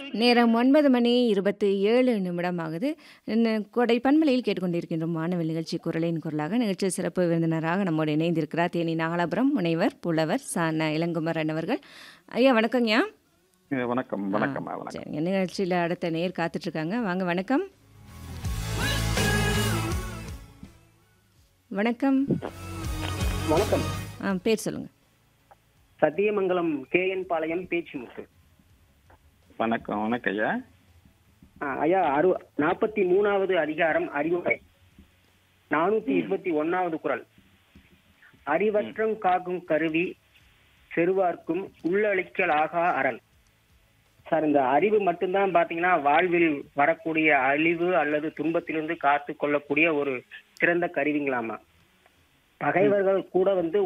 நேரம் ஒன்பது மணி இருபத்தி ஏழு நிமிடம் ஆகுது இன்ன- கொடை பண்பலையில் கேட்டுக்கொண்டிருக்கின்ற மாணவ நிகழ்ச்சி குரலின் குரலாக நிகழ்ச்சி சிறப்பு விருந்தினராக நம்மோடு இணைந்திருக்கிறார் தேனி நாகலாபுரம் முனைவர் புலவர் சான இளங்குமரன் அவர்கள் ஐயா வணக்கங்கய்யா ஏ, வணக்கம் வணக்கம் ஆ, வணக்கம் சரிங்க நிகழ்ச்சியில் அடுத்த நேர் காத்துட்டு இருக்காங்க வாங்க வணக்கம் வணக்கம் வணக்கம் ஆ பேர் சொல்லுங்க சத்தியமங்கலம் கே என் பாளையம் பேச்சுமுக்கு வணக்கம் வணக்கம் ஐயா ஆ, ஐயா அறு நாற்பத்தி மூணாவது அதிகாரம் அறிவுரை நானூத்தி இருபத்தி ஒன்னாவது குரல் அறிவற்றம் காக்கும் கருவி செருவார்க்கும் உள்ளழிக்கல் ஆகா அரண் சார் இந்த அறிவு மட்டும்தான் பாத்தீங்கன்னா வாழ்வில் வரக்கூடிய அழிவு அல்லது துன்பத்திலிருந்து காத்து கொள்ளக்கூடிய ஒரு சிறந்த கருவிங்களாமா பகைவர்கள் கூட வந்து